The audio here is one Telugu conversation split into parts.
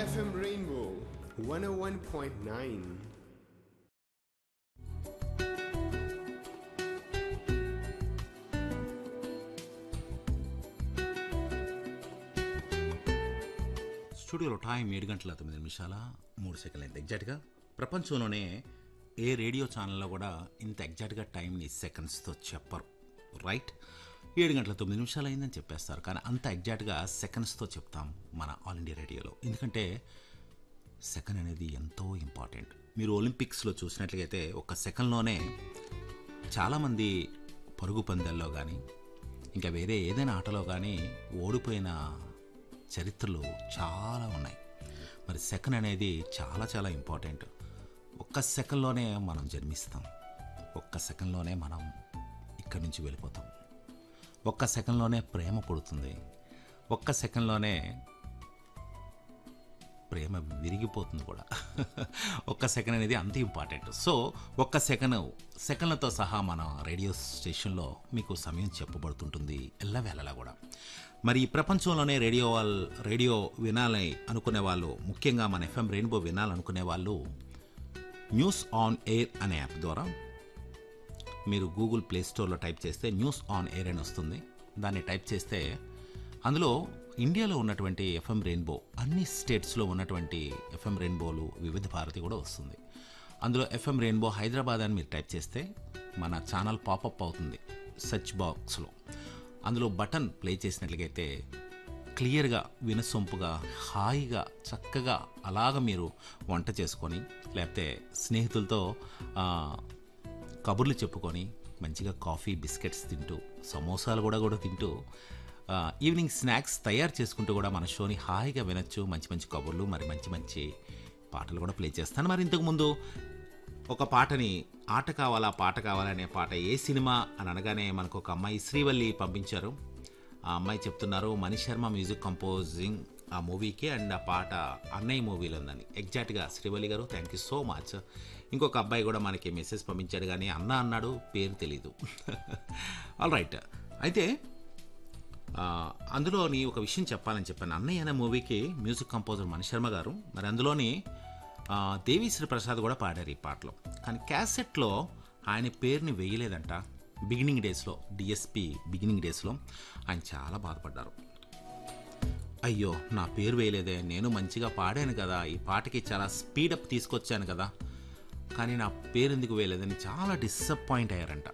FM Rainbow 101.9. స్టూడియోలో టైం ఏడు గంటల తొమ్మిది నిమిషాల మూడు సెకండ్లు అయింది ఎగ్జాక్ట్గా ప్రపంచంలోనే ఏ రేడియో ఛానల్లో కూడా ఇంత ఎగ్జాక్ట్గా టైంని సెకండ్స్తో చెప్పరు రైట్ ఏడు గంటల తొమ్మిది నిమిషాలు అయిందని చెప్పేస్తారు కానీ అంత ఎగ్జాక్ట్గా సెకండ్స్తో చెప్తాం మన ఆల్ ఇండియా రేడియోలో ఎందుకంటే సెకండ్ అనేది ఎంతో ఇంపార్టెంట్ మీరు ఒలింపిక్స్లో చూసినట్లయితే ఒక సెకండ్లోనే చాలామంది పరుగు పందెల్లో కానీ ఇంకా వేరే ఏదైనా ఆటలో కానీ ఓడిపోయిన చరిత్రలు చాలా ఉన్నాయి మరి సెకండ్ అనేది చాలా చాలా ఇంపార్టెంట్ ఒక్క సెకండ్లోనే మనం జన్మిస్తాం ఒక్క సెకండ్లోనే మనం ఇక్కడి నుంచి వెళ్ళిపోతాం ఒక్క సెకండ్లోనే ప్రేమ పుడుతుంది ఒక్క సెకండ్లోనే ప్రేమ విరిగిపోతుంది కూడా ఒక్క సెకండ్ అనేది అంత ఇంపార్టెంట్ సో ఒక్క సెకండ్ సెకండ్లతో సహా మన రేడియో స్టేషన్లో మీకు సమయం చెప్పబడుతుంటుంది ఎల్లవేళలా కూడా మరి ఈ ప్రపంచంలోనే రేడియో వాల్ రేడియో వినాలని అనుకునే వాళ్ళు ముఖ్యంగా మన ఎఫ్ఎం రెయిన్బో వినాలనుకునే వాళ్ళు న్యూస్ ఆన్ ఎయిర్ అనే యాప్ ద్వారా మీరు గూగుల్ ప్లే స్టోర్లో టైప్ చేస్తే న్యూస్ ఆన్ ఎయిర్ అని వస్తుంది దాన్ని టైప్ చేస్తే అందులో ఇండియాలో ఉన్నటువంటి ఎఫ్ఎం రెయిన్బో అన్ని స్టేట్స్లో ఉన్నటువంటి ఎఫ్ఎం రెయిన్బోలు వివిధ భారతి కూడా వస్తుంది అందులో ఎఫ్ఎం రెయిన్బో హైదరాబాద్ అని మీరు టైప్ చేస్తే మన ఛానల్ పాపప్ అవుతుంది సెర్చ్ బాక్స్లో అందులో బటన్ ప్లే చేసినట్లయితే క్లియర్గా వినసొంపుగా హాయిగా చక్కగా అలాగ మీరు వంట చేసుకొని లేకపోతే స్నేహితులతో ఆ, కబుర్లు చెప్పుకొని మంచిగా కాఫీ బిస్కెట్స్ తింటూ సమోసాలు కూడా కూడా తింటూ ఆ, ఈవినింగ్ స్నాక్స్ తయారు చేసుకుంటూ కూడా మన షోని హాయిగా వినొచ్చు మంచి మంచి కబుర్లు మరి మంచి మంచి పాటలు కూడా ప్లే చేస్తాను మరి ఇంతకుముందు ఒక పాటని ఆట కావాలా పాట కావాలా అనే పాట ఏ సినిమా అని అనగానే మనకు ఒక అమ్మాయి శ్రీవల్లి పంపించారు ఆ అమ్మాయి చెప్తున్నారు మణి శర్మ మ్యూజిక్ కంపోజింగ్ ఆ మూవీకి అండ్ ఆ పాట అన్నయ్య మూవీలో ఉందని ఎగ్జాక్ట్గా శ్రీవల్లి గారు థ్యాంక్ యూ సో మచ్ ఇంకొక అబ్బాయి కూడా మనకి మెసేజ్ పంపించాడు కానీ అన్న అన్నాడు పేరు తెలీదు ఆల్ రైట్ అయితే ఆ, అందులోని ఒక విషయం చెప్పాలని చెప్పాను అన్నయ్య అనే మూవీకి మ్యూజిక్ కంపోజర్ మణిశర్మ గారు మరి అందులోని ఆ, దేవిశ్రీ ప్రసాద్ కూడా పాడారు ఈ పాటలో కానీ క్యాసెట్లో ఆయన పేరుని వేయలేదంట బిగినింగ్ డేస్లో డిఎస్పి బిగినింగ్ డేస్లో ఆయన చాలా బాధపడ్డారు అయ్యో నా పేరు వేయలేదే నేను మంచిగా పాడాను కదా ఈ పాటకి చాలా స్పీడప్ తీసుకొచ్చాను కదా కానీ నా పేరు ఎందుకు వేయలేదని చాలా డిసప్పాయింట్ అయ్యారంట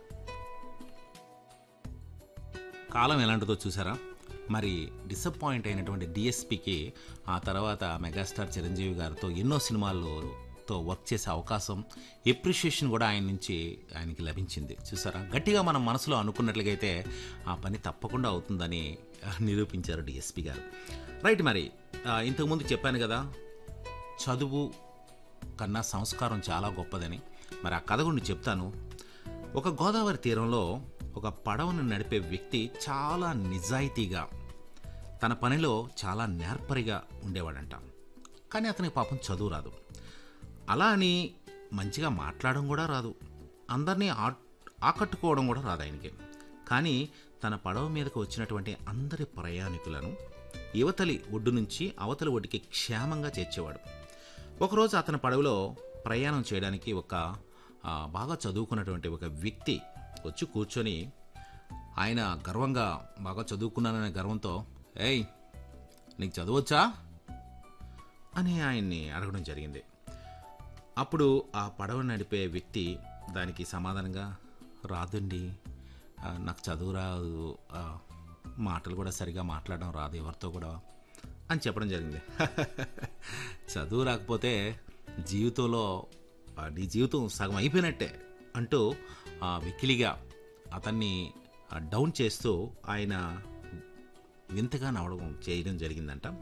కాలం ఎలాంటిదో చూసారా మరి డిసప్పాయింట్ అయినటువంటి డిఎస్పికి ఆ తర్వాత మెగాస్టార్ చిరంజీవి గారితో ఎన్నో సినిమాల్లో వర్క్ చేసే అవకాశం ఎప్రిషియేషన్ కూడా ఆయన నుంచి ఆయనకి లభించింది చూసారా గట్టిగా మనం మనసులో అనుకున్నట్లయితే ఆ పని తప్పకుండా అవుతుందని ఆ, నిరూపించారు డిఎస్పి గారు రైట్ మరి ఆ, ఇంతకుముందు చెప్పాను కదా చదువు కన్నా సంస్కారం చాలా గొప్పదని మరి ఆ కథ గురించి చెప్తాను ఒక గోదావరి తీరంలో ఒక పడవను నడిపే వ్యక్తి చాలా నిజాయితీగా తన పనిలో చాలా నేర్పరిగా ఉండేవాడంట కానీ అతనికి పాపం చదువు రాదు అలా అని మంచిగా మాట్లాడడం కూడా రాదు అందరినీ ఆ ఆకట్టుకోవడం కూడా రాదు ఆయనకి కానీ తన పడవ మీదకు వచ్చినటువంటి అందరి ప్రయాణికులను యువతలి ఒడ్డు నుంచి అవతలి ఒడ్డుకి క్షేమంగా చేర్చేవాడు ఒకరోజు అతని పడవలో ప్రయాణం చేయడానికి ఒక ఆ, బాగా చదువుకున్నటువంటి ఒక వ్యక్తి వచ్చి కూర్చొని ఆయన గర్వంగా బాగా చదువుకున్నాననే గర్వంతో ఏయ్ నీకు చదవచ్చా అని ఆయన్ని అడగడం జరిగింది అప్పుడు ఆ పడవ నడిపే వ్యక్తి దానికి సమాధానంగా రాదండి ఆ, నాకు చదువు రాదు ఆ, మాటలు కూడా సరిగా మాట్లాడడం రాదు ఎవరితో కూడా అని చెప్పడం జరిగింది చదువు రాకపోతే జీవితంలో ఆ, నీ జీవితం సగం అయిపోయినట్టే అంటూ ఆ, వెకిలిగా అతన్ని ఆ, డౌన్ చేస్తూ ఆయన వింతగా నవ్వడం చేయడం జరిగిందంట